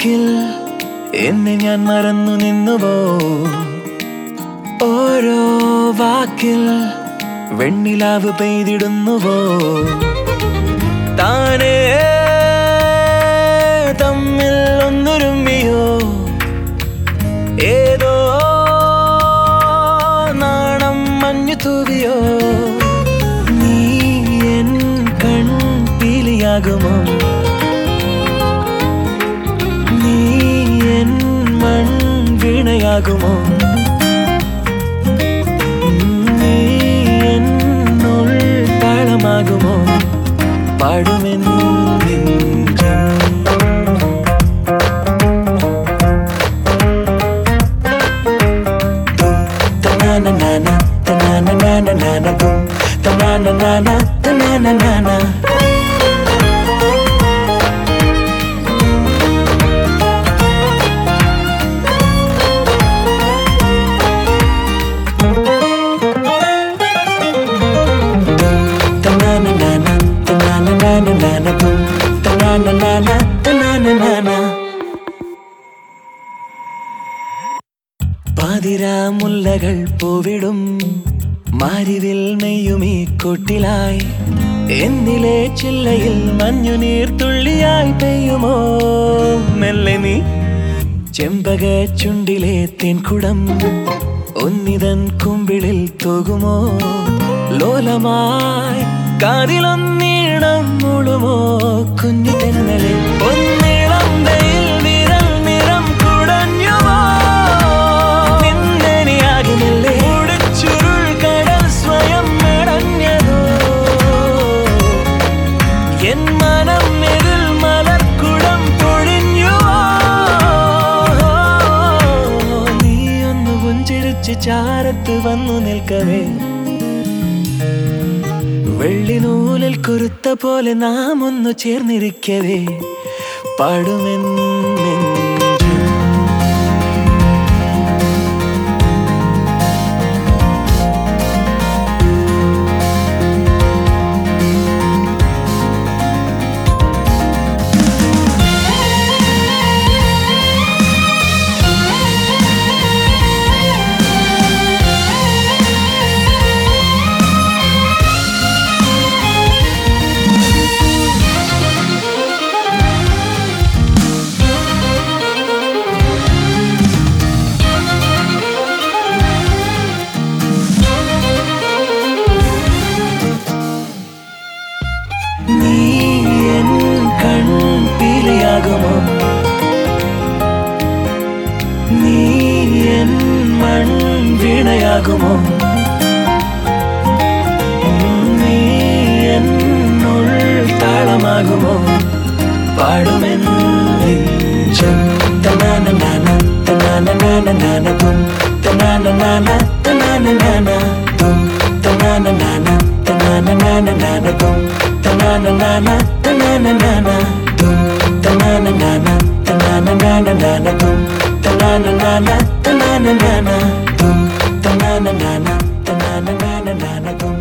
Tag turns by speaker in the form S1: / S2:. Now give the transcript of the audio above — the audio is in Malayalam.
S1: വാക്കിൽ എന്നെ ഞാൻ മറന്നു നിന്നുവോ ഓരോ വാക്കിൽ വെണ്ണിലാവ് പെയ്തിടുന്നുവോ താനേ തമ്മിൽ ഒന്നുരുമ്മിയോ ഏതോ നാണം മഞ്ഞു തൂവിയോ നീ എൻ കൺപീലിയാകുമോ നീ എൻ മൺവീണയാകുമോ നീ എന്നുൾ താളമാകുമോ പാടുമെൻ നെഞ്ചം Ta-na-na-na-na, ta-na-na-na-na-na, boom. Ta-na-na-na-na, ta-na-na-na-na. Ta-na-na-na-na, ta-na-na-na-na-na, boom. Ta-na-na-na-na, ta-na-na-na-na. പാതിരാമുല്ലകൾ പൂവിടും മാരിവിൽ നെയ്യുമീ കൊട്ടിലായി എന്നിലെ ചില്ലയിൽ മഞ്ഞുനീർ തുള്ളിയായി പെയ്യുമോ മെല്ലെ നീ ചെമ്പക ചുണ്ടിലെ തേൻകുടം ഒന്നിതൻ കുമ്പിളിൽ തൂകുമോ ലോലമായി കാതിലൊന്നീണം മുളുമോ കുഞ്ഞു തെന്നലെ ഒന്നിളം വെയിൽ വിരൽ നിറം കുടഞ്ഞുമോ നിന്നെനിയാകുമല്ലേ ചുരുൾ കടൽ സ്വയം അടഞ്ഞതോ എൻ മനം എതിൽ മലർക്കുടം പൊഴിഞ്ഞുവോ നീ ഒന്ന് പുഞ്ചിരിച്ച് ചാരത്ത് വന്നു നിൽക്കവേ വെള്ളിനൂലിൽ കുരുത്ത പോലെ നാം ഒന്ന് ചേർന്നിരിക്കവേ പാടുമെന്നെഞ്ചും നീ എൻ കൺപീലിയാകുമോ നീ എൻ മൺവീണയാകുമോ നീ എന്നുൾ താളമാകുമോ പാടുമെൻ നെഞ്ചം തനാനനാന തനാനനാന തും തനാനനാന തനാനനാന തും തനാനനാന തനാനനാന തും തനാനനാന തനാനനാന തും തനാനനാന തനാനനാന തും തനാനനാന തനാനനാന തും തനാനനാന തനാനനാന തും